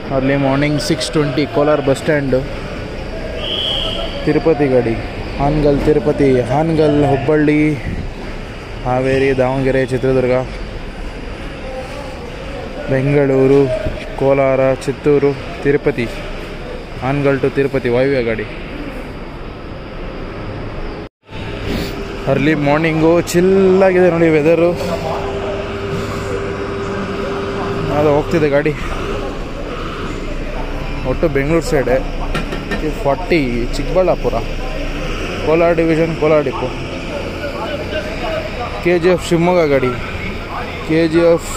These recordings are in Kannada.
Early morning six twenty Kolar bus stand Tirupati ಗಾಡಿ ಹಾನಗಲ್ ತಿರುಪತಿ ಹಾನಗಲ್ ಹುಬ್ಬಳ್ಳಿ ಹಾವೇರಿ ದಾವಣಗೆರೆ ಚಿತ್ರದುರ್ಗ ಬೆಂಗಳೂರು ಕೋಲಾರ ಚಿತ್ತೂರು ತಿರುಪತಿ ಹಾನಗಲ್ ಟು ತಿರುಪತಿ ವಾಯುವ್ಯ ಗಾಡಿ ಅರ್ಲಿ ಮಾರ್ನಿಂಗು ಚಿಲ್ಲಾಗಿದೆ ನೋಡಿ ವೆದರು ಅದು ಹೋಗ್ತಿದೆ ಗಾಡಿ ಒಟ್ಟು ಬೆಂಗಳೂರು ಸೈಡೆ forty Chikkaballapur Kolar division Kolar depot K G F Shivamogga ಗಾಡಿ K G F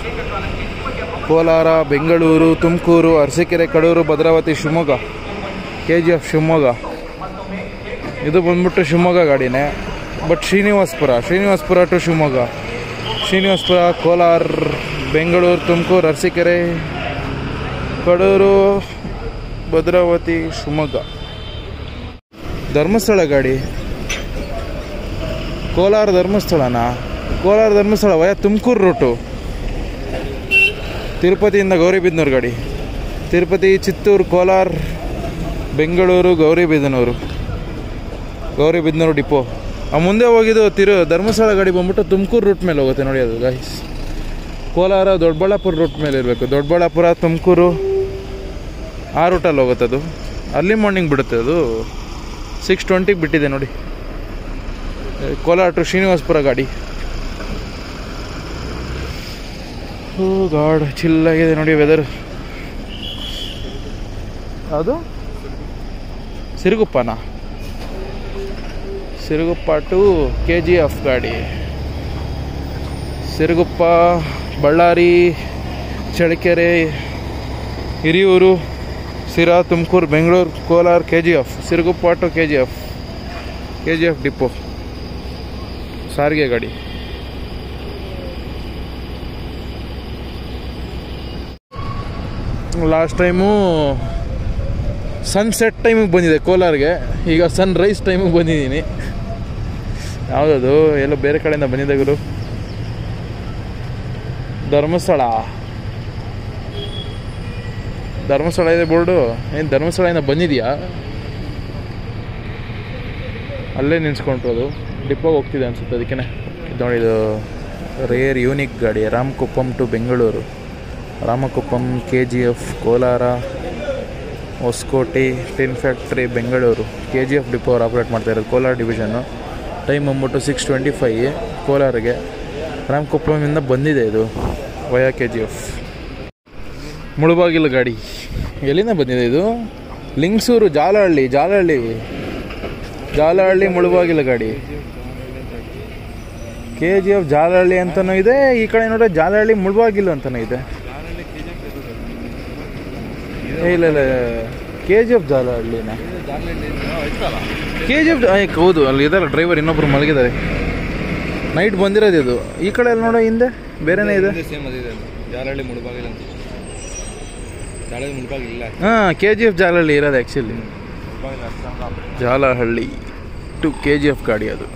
Kolar Bengaluru Tumakuru Arsikere Kadur Bhadravati Shivamogga K G F Shivamogga ಇದು ಬಂದ್ಬಿಟ್ಟು ಶಿವಮೊಗ್ಗ ಗಾಡಿನೇ ಬಟ್ ಶ್ರೀನಿವಾಸ್ಪುರ ಶ್ರೀನಿವಾಸ್ಪುರ ಟು ಶಿವಮೊಗ್ಗ ಶ್ರೀನಿವಾಸ್ಪುರ ಕೋಲಾರ ಬೆಂಗಳೂರು ತುಮಕೂರು ಅರಸೀಕೆರೆ ಕಡೂರು ಭದ್ರಾವತಿ ಶಿವಮೊಗ್ಗ ಧರ್ಮಸ್ಥಳ ಗಾಡಿ ಕೋಲಾರ ಧರ್ಮಸ್ಥಳನಾ ಕೋಲಾರ ಧರ್ಮಸ್ಥಳ ವಯ ತುಮಕೂರು ರೂಟು ತಿರುಪತಿಯಿಂದ ಗೌರಿಬಿದನೂರು ಗಾಡಿ ತಿರುಪತಿ ಚಿತ್ತೂರು ಕೋಲಾರ ಬೆಂಗಳೂರು ಗೌರಿಬಿದನೂರು ಗೌರಿಬಿದನೂರು ಡಿಪೋ ಆ ಮುಂದೆ ಹೋಗಿದ್ದು ತಿರು ಧರ್ಮಸ್ಥಳ ಗಾಡಿ ಬಂದ್ಬಿಟ್ಟು ತುಮಕೂರು ರೂಟ್ ಮೇಲೆ ಹೋಗುತ್ತೆ ನೋಡಿ ಅದು ಗಾಯ್ಸ್ ಕೋಲಾರ ದೊಡ್ಡಬಳ್ಳಾಪುರ ರೂಟ್ ಮೇಲೆ ಇರಬೇಕು ದೊಡ್ಡಬಳ್ಳಾಪುರ ತುಮಕೂರು ಆ ರೂಟಲ್ಲಿ ಹೋಗುತ್ತೆ ಅದು ಅರ್ಲಿ ಮಾರ್ನಿಂಗ್ ಬಿಡುತ್ತೆ ಅದು ಸಿಕ್ಸ್ ಟ್ವೆಂಟಿಗೆ ಬಿಟ್ಟಿದೆ ನೋಡಿ ಕೋಲಾರ ಟು ಶ್ರೀನಿವಾಸ್ಪುರ ಗಾಡಿ ಓ ಗಾಡ್ ಚಿಲ್ಲಾಗಿದೆ ನೋಡಿ ವೆದರ್ ಅದು ಸಿರುಗುಪ್ಪನಾ Siruguppa to K G F ಗಾಡಿ Siruguppa Ballari Challakere Hiriyur Sira Tumakuru Bengaluru Kolar K G F Siruguppa to K G F K G F depot ಸಾರಿಗೆ ಗಾಡಿ ಲಾಸ್ಟ್ ಟೈಮು ಸನ್ಸೆಟ್ ಟೈಮಿಗೆ ಬಂದಿದೆ ಕೋಲಾರ್ಗೆ ಈಗ ಸನ್ ರೈಸ್ ಟೈಮಿಗೆ ಬಂದಿದ್ದೀನಿ ಯಾವುದದು ಎಲ್ಲೋ ಬೇರೆ ಕಡೆಯಿಂದ ಬಂದಿದೆ ಗುರು ಧರ್ಮಸ್ಥಳ ಧರ್ಮಸ್ಥಳ ಇದೆ ಬೋರ್ಡು ಏನು ಧರ್ಮಸ್ಥಳದಿಂದ ಬಂದಿದೆಯಾ ಅಲ್ಲೇ ನಿಲ್ಸ್ಕೊಂಡ್ರು ಡಿಪೋಗೆ ಹೋಗ್ತಿದೆ ಅನ್ಸುತ್ತೆ ಅದಕ್ಕೆ ಇದು ನೋಡಿ ಇದು ರೇರ್ ಯೂನಿಕ್ ಗಾಡಿ Ramakuppam to Bengaluru Ramakuppam K G F Kolar Hoskote tin factory Bengaluru K G F depot ಅವ್ರು ಆಪ್ರೇಟ್ ಮಾಡ್ತಾ ಇರೋದು ಕೋಲಾರ ಡಿವಿಷನ್ನು ಟೈಮ್ ಬಂದ್ಬಿಟ್ಟು ಸಿಕ್ಸ್ ಟ್ವೆಂಟಿ ಫೈ ಕೋಲಾರಿಗೆ ರಾಮಕುಪ್ಪಮಿಂದ ಬಂದಿದೆ ಇದು via K G F Mulbagal ಗಾಡಿ ಎಲ್ಲಿಂದ ಬಂದಿದೆ ಇದು ಲಿಂಗ್ಸೂರು ಜಾಲಹಳ್ಳಿ ಜಾಲಹಳ್ಳಿ ಜಾಲಹಳ್ಳಿ ಮುಳುಬಾಗಿಲು ಗಾಡಿ ಕೆ ಜಿ ಎಫ್ ಜಾಲಹಳ್ಳಿ ಅಂತನೂ ಇದೆ ಈ ಕಡೆ ನೋಡ್ರೆ ಜಾಲಹಳ್ಳಿ ಮುಳುಬಾಗಿಲು ಅಂತನೂ ಇದೆ ಏ, ಇಲ್ಲ ಇಲ್ಲ ಕೆ ಜಿ ಎಫ್ ಜಾಲಹಳ್ಳಿನ ಕೆ ಜಿ ಎಫ್ ಹೌದು ಅಲ್ಲಿ ಇದಲ್ಲ ಡ್ರೈವರ್ ಇನ್ನೊಬ್ರು ಮಲಗಿದ್ದಾರೆ ನೈಟ್ ಬಂದಿರೋದು ಇದು ಈ ಕಡೆ ಎಲ್ಲ ನೋಡೋ ಹಿಂದೆ ಬೇರೆನೇ ಇದೆ ಸೇಮ್ ಅದಿದೆ ಜಾಲಹಳ್ಳಿ ಮುಳುಬಾಗಿಲು ಅಂತ ಜಾಲಹಳ್ಳಿ ಮುಳುಬಾಗಿಲು ಇಲ್ಲ ಹಾಂ ಕೆ ಜಿ ಎಫ್ ಜಾಲಹಳ್ಳಿ ಇರೋದು ಆ್ಯಕ್ಚುಲಿ ಮುಳುಬಾಗಿಲು ಅಷ್ಟೊಂದು Jalahalli to K G F ಗಾಡಿ ಅದು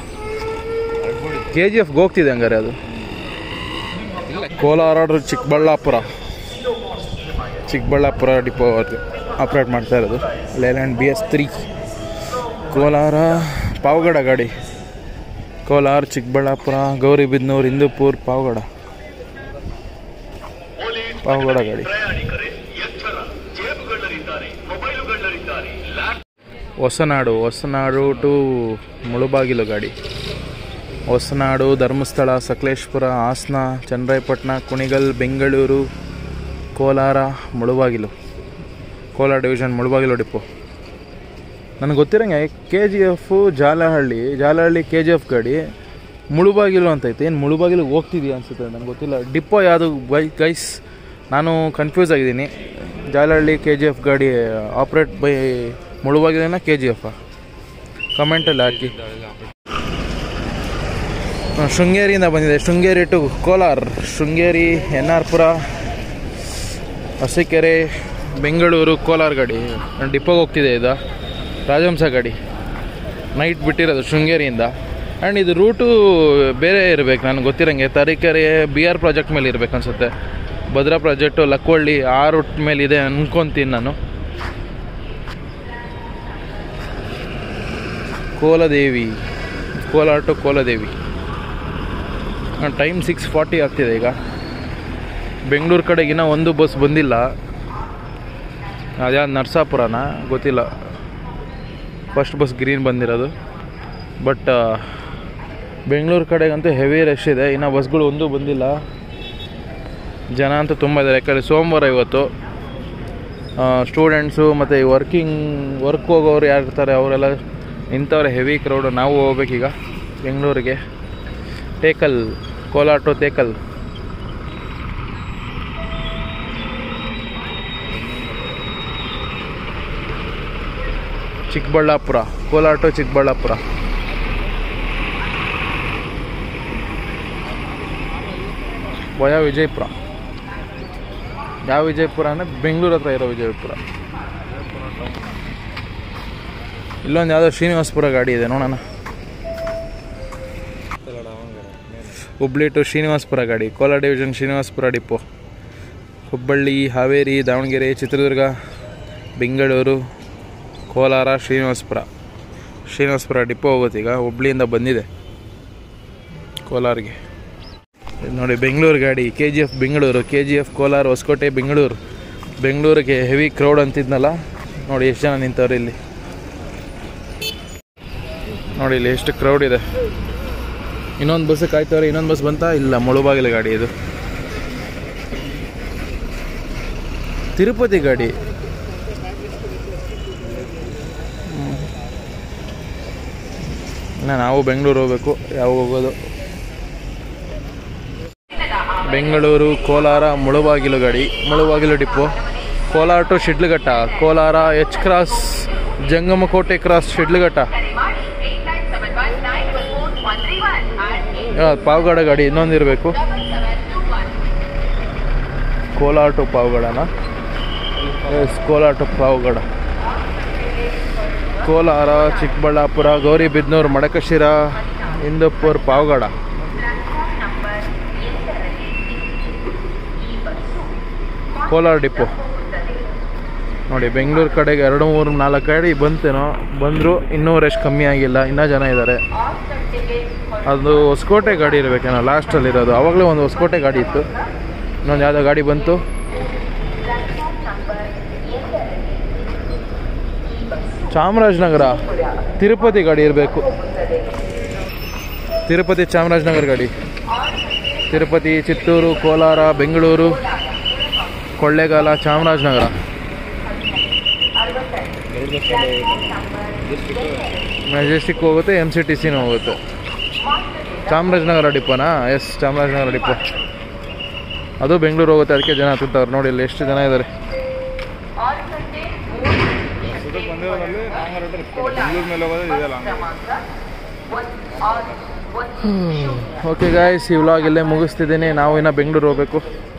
ಕೆ ಜಿ ಎಫ್ಗೆ ಹೋಗ್ತಿದೆ ಹಂಗಾರೆ ಅದು ಕೋಲಾರ to ಚಿಕ್ಕಬಳ್ಳಾಪುರ ಚಿಕ್ಕಬಳ್ಳಾಪುರ ಡಿಪೋ ಅದು ಆಪ್ರೇಟ್ ಮಾಡ್ತಾ ಇರೋದು Leyland B S three Kolar Pavagada ಗಾಡಿ ಕೋಲಾರ ಚಿಕ್ಕಬಳ್ಳಾಪುರ ಗೌರಿಬಿದನೂರು ಹಿಂದೂಪುರ್ ಪಾವಗಡ ಪಾವಗಡ ಗಾಡಿ ಹೊಸನಾಡು ಹೊಸನಾಡು ಟು ಮುಳುಬಾಗಿಲು ಗಾಡಿ ಹೊಸನಾಡು ಧರ್ಮಸ್ಥಳ ಸಕಲೇಶ್ಪುರ ಹಾಸನ ಚನ್ನರಾಯಪಟ್ಟಣ ಕುಣಿಗಲ್ ಬೆಂಗಳೂರು ಕೋಲಾರ ಮುಳುಬಾಗಿಲು ಕೋಲಾರ ಡಿವಿಷನ್ ಮುಳುಬಾಗಿಲು ಡಿಪೋ ನನಗೆ ಗೊತ್ತಿರಂಗೆ K G F Jalahalli Jalahalli K G F ಗಾಡಿ ಮುಳುಬಾಗಿಲು ಅಂತ ಐತೆ ಏನು ಮುಳುಬಾಗಿಲಿಗೆ ಹೋಗ್ತಿದೆಯಾ ಅನ್ಸುತ್ತೆ ನನಗೆ ಗೊತ್ತಿಲ್ಲ ಡಿಪೋ ಯಾವುದು ಬೈ ಗೈಸ್ ನಾನು ಕನ್ಫ್ಯೂಸ್ ಆಗಿದ್ದೀನಿ ಜಾಲಹಳ್ಳಿ ಕೆ ಜಿ ಎಫ್ ಗಾಡಿ ಆಪ್ರೇಟ್ ಬೈ ಮುಳುಬಾಗಿಲಿನ ಕೆ ಜಿ ಎಫ್ ಕಮೆಂಟಲ್ಲಿ ಹಾಕಿ ಆ, ಶೃಂಗೇರಿಯಿಂದ ಬಂದಿದೆ Sringeri to Kolar Sringeri N R Pura Arsikere Bengaluru Kolar ಗಾಡಿ ಡಿಪೋಗೆ ಹೋಗ್ತಿದೆ ಇದು ರಾಜಹಂಸ ಗಾಡಿ ನೈಟ್ ಬಿಟ್ಟಿರೋದು ಶೃಂಗೇರಿಯಿಂದ ಆ್ಯಂಡ್ ಇದು ರೂಟು ಬೇರೆ ಇರಬೇಕು ನನಗೆ ಗೊತ್ತಿರಂಗೆ ತರೀಕೆರೆ ಬಿ ಆರ್ ಪ್ರಾಜೆಕ್ಟ್ ಮೇಲೆ ಇರಬೇಕು ಅನ್ಸುತ್ತೆ ಭದ್ರಾ ಪ್ರಾಜೆಕ್ಟು ಲಕ್ವಳ್ಳಿ ಆ ರೂಟ್ ಮೇಲೆ ಇದೆ ಅನ್ಕೊಂತೀನಿ ನಾನು Koladevi Kolar to Koladevi time six forty ಆಗ್ತಿದೆ ಈಗ ಬೆಂಗಳೂರು ಕಡೆಗಿನ ಒಂದು ಬಸ್ ಬಂದಿಲ್ಲ ಅದ್ಯಾವ್ದು ನರಸಾಪುರನ ಗೊತ್ತಿಲ್ಲ ಫಸ್ಟ್ ಬಸ್ ಗ್ರೀನ್ ಬಂದಿರೋದು ಬಟ್ ಬೆಂಗಳೂರು ಕಡೆಗಂತೂ ಹೆವಿ ರಶ್ ಇದೆ ಇನ್ನು ಬಸ್ಗಳು ಒಂದೂ ಬಂದಿಲ್ಲ ಜನ ಅಂತೂ ತುಂಬ ಇದ್ದಾರೆ ಯಾಕಂದರೆ ಸೋಮವಾರ ಇವತ್ತು ಸ್ಟೂಡೆಂಟ್ಸು ಮತ್ತು ವರ್ಕಿಂಗ್ ವರ್ಕ್ ಹೋಗೋರು ಯಾರು ಇರ್ತಾರೆ ಅವರೆಲ್ಲ ಇಂಥವ್ರೆ ಹೆವಿ ಕ್ರೌಡು ನಾವು ಹೋಗ್ಬೇಕೀಗ ಬೆಂಗಳೂರಿಗೆ Tekal Kolar to Tekal Chikkaballapur Kolar to Chikkaballapur via Vijayapura ಯಾವ ವಿಜಯಪುರ ಅಂದರೆ ಬೆಂಗಳೂರು ಹತ್ರ ಇರೋ ವಿಜಯಪುರ ಇಲ್ಲೊಂದು ಯಾವುದೋ ಶ್ರೀನಿವಾಸಪುರ ಗಾಡಿ ಇದೆ ನೋಡೋಣ ಹುಬ್ಳಿ ಟು ಶ್ರೀನಿವಾಸಪುರ ಗಾಡಿ Kolar division Srinivaspur depot Hubballi Haveri Davanagere Chitradurga Bengaluru Kolar Srinivaspur Srinivaspur depot ಹೋಗುತ್ತೆ ಈಗ ಹುಬ್ಳಿಯಿಂದ ಬಂದಿದೆ ಕೋಲಾರಿಗೆ ಇದು ನೋಡಿ ಬೆಂಗಳೂರು ಗಾಡಿ K G F Bengaluru K G F Kolar Hoskote Bengaluru ಬೆಂಗಳೂರಿಗೆ ಹೆವಿ ಕ್ರೌಡ್ ಅಂತಿದ್ನಲ್ಲ ನೋಡಿ ಎಷ್ಟು ಜನ ನಿಂತವ್ರೆ ಇಲ್ಲಿ ನೋಡಿ ಇಲ್ಲಿ ಎಷ್ಟು ಕ್ರೌಡ್ ಇದೆ ಇನ್ನೊಂದು ಬಸ್ ಕಾಯ್ತವ್ರೆ ಇನ್ನೊಂದು ಬಸ್ ಬಂತಾ ಇಲ್ಲ ಮುಳುಬಾಗಿಲು ಗಾಡಿ ಇದು ತಿರುಪತಿ ಗಾಡಿ ಹ್ಮ್. ಇನ್ನು ನಾವು ಬೆಂಗಳೂರು ಹೋಗ್ಬೇಕು ಯಾವಾಗ ಹೋಗೋದು ಬೆಂಗಳೂರು ಕೋಲಾರ ಮುಳುಬಾಗಿಲು ಗಾಡಿ Mulbagal depot Kolar to Sidlaghatta Kolar H cross Jangamakote cross Sidlaghatta ಆ, ಪಾವಗಡ ಗಾಡಿ ಇನ್ನೊಂದು ಇರಬೇಕು ಕೋಲಾರ ಟು ಪಾವಗಡನ yes Kolar to Pavagada Kolar Chikkaballapur Gauribidanur Madakasira Hindupur Pavagada Kolar depot ನೋಡಿ ಬೆಂಗಳೂರು ಕಡೆಗೆ ಎರಡು ಮೂರು ನಾಲ್ಕು ಗಾಡಿ ಬಂತೇನೋ ಬಂದರು ಇನ್ನೂ ರಶ್ ಕಮ್ಮಿ ಆಗಿಲ್ಲ ಇನ್ನೂ ಜನ ಇದ್ದಾರೆ ಅದು ಹೊಸಕೋಟೆ ಗಾಡಿ ಇರಬೇಕೇನೋ ಲಾಸ್ಟಲ್ಲಿರೋದು ಆವಾಗಲೇ ಒಂದು ಹೊಸಕೋಟೆ ಗಾಡಿ ಇತ್ತು ಇನ್ನೊಂದು ಯಾವುದೋ ಗಾಡಿ ಬಂತು ಚಾಮರಾಜನಗರ ತಿರುಪತಿ ಗಾಡಿ ಇರಬೇಕು ತಿರುಪತಿ ಚಾಮರಾಜನಗರ ಗಾಡಿ ತಿರುಪತಿ ಚಿತ್ತೂರು ಕೋಲಾರ ಬೆಂಗಳೂರು ಕೊಳ್ಳೇಗಾಲ ಚಾಮರಾಜನಗರ ಮೆಜೆಸ್ಟಿಕ್ ಹೋಗುತ್ತೆ ಎಮ್ ಸಿ ಟಿ ಸಿನೂ ಹೋಗುತ್ತೆ ಚಾಮರಾಜನಗರ ಡಿಪೋನಾ ಎಸ್ ಚಾಮರಾಜನಗರ ಡಿಪೋ ಅದು ಬೆಂಗಳೂರು ಹೋಗುತ್ತೆ ಅದಕ್ಕೆ ಜನ ಹತ್ತುತ್ತವ್ರು ನೋಡಿ ಇಲ್ಲಿ ಎಷ್ಟು ಜನ ಇದ್ದಾರೆ ಬೆಂಗಳೂರು ಮೇಲೆ ಹೋಗೋದು ಇದೆಲ್ಲ ಓಕೆ ಗಾಯ್ಸ್ ಈ ವ್ಲಾಗ್ ಇಲ್ಲೇ ಮುಗಿಸ್ತಿದ್ದೀನಿ ನಾವು ಇನ್ನು ಬೆಂಗಳೂರು ಹೋಗಬೇಕು